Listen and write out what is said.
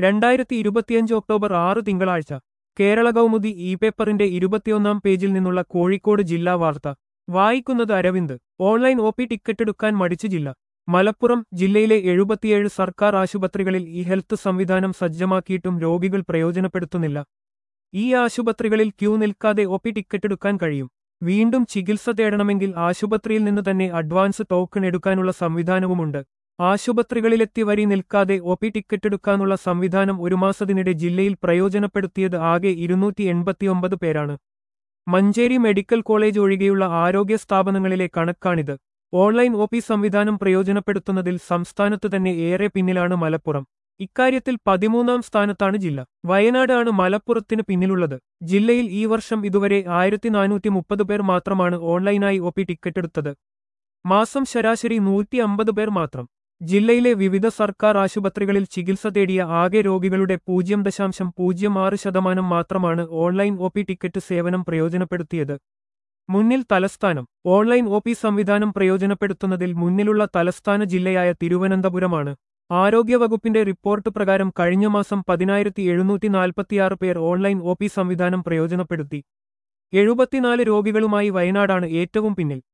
രണ്ടായിരത്തി ഇരുപത്തിയഞ്ച് ഒക്ടോബർ ആറ് തിങ്കളാഴ്ച കേരള കൗമുദി ഇ പേപ്പറിന്റെ ഇരുപത്തിയൊന്നാം പേജിൽ നിന്നുള്ള കോഴിക്കോട് ജില്ലാ വാർത്ത വായിക്കുന്നത് Aravind online O P ticket എടുക്കാൻ മടിച്ച് ജില്ല മലപ്പുറം ജില്ലയിലെ എഴുപത്തിയേഴ് സർക്കാർ ആശുപത്രികളിൽ ഈ ഹെൽത്ത് സംവിധാനം സജ്ജമാക്കിയിട്ടും രോഗികൾ പ്രയോജനപ്പെടുത്തുന്നില്ല ഈ ആശുപത്രികളിൽ ക്യൂ നിൽക്കാതെ ഒ പി ടിക്കറ്റ് എടുക്കാൻ കഴിയും വീണ്ടും ചികിത്സ തേടണമെങ്കിൽ ആശുപത്രിയിൽ നിന്ന് തന്നെ അഡ്വാൻസ് ടോക്കൺ എടുക്കാനുള്ള സംവിധാനവുമുണ്ട് ആശുപത്രികളിലെത്തി വരി നിൽക്കാതെ ഒ പി ടിക്കറ്റ് എടുക്കാനുള്ള സംവിധാനം ഒരു മാസത്തിനിടെ ജില്ലയിൽ പ്രയോജനപ്പെടുത്തിയത് ആകെ ഇരുന്നൂറ്റി എൺപത്തിയൊമ്പത് പേരാണ് മഞ്ചേരി മെഡിക്കൽ കോളേജ് ഒഴികെയുള്ള ആരോഗ്യ സ്ഥാപനങ്ങളിലെ കണക്കാണിത് ഓൺലൈൻ ഒ പി സംവിധാനം പ്രയോജനപ്പെടുത്തുന്നതിൽ സംസ്ഥാനത്ത് തന്നെ ഏറെ പിന്നിലാണ് മലപ്പുറം ഇക്കാര്യത്തിൽ പതിമൂന്നാം സ്ഥാനത്താണ് ജില്ല വയനാട് ആണ് മലപ്പുറത്തിന് പിന്നിലുള്ളത് ജില്ലയിൽ ഈ വർഷം ഇതുവരെ ആയിരത്തി നാനൂറ്റി മുപ്പത് പേർ മാത്രമാണ് ഓൺലൈനായി ഒ പി ടിക്കറ്റ് എടുത്തത് മാസം ശരാശരി നൂറ്റി അമ്പത് പേർ മാത്രം ജില്ലയിലെ വിവിധ സർക്കാർ ആശുപത്രികളിൽ ചികിത്സ തേടിയ ആകെ രോഗികളുടെ പൂജ്യം ദശാംശം പൂജ്യം ആറ് ശതമാനം മാത്രമാണ് ഓൺലൈൻ ഒ പി ടിക്കറ്റ് സേവനം പ്രയോജനപ്പെടുത്തിയത് മുന്നിൽ തലസ്ഥാനം ഓൺലൈൻ ഒ പി സംവിധാനം പ്രയോജനപ്പെടുത്തുന്നതിൽ മുന്നിലുള്ള തലസ്ഥാന ജില്ലയായ തിരുവനന്തപുരമാണ് ആരോഗ്യവകുപ്പിന്റെ റിപ്പോർട്ട് പ്രകാരം കഴിഞ്ഞ മാസം പതിനായിരത്തി എഴുന്നൂറ്റി നാൽപ്പത്തിയാറ് പേർ ഓൺലൈൻ ഒ പി സംവിധാനം പ്രയോജനപ്പെടുത്തി എഴുപത്തിനാല് രോഗികളുമായി വയനാടാണ് ഏറ്റവും പിന്നിൽ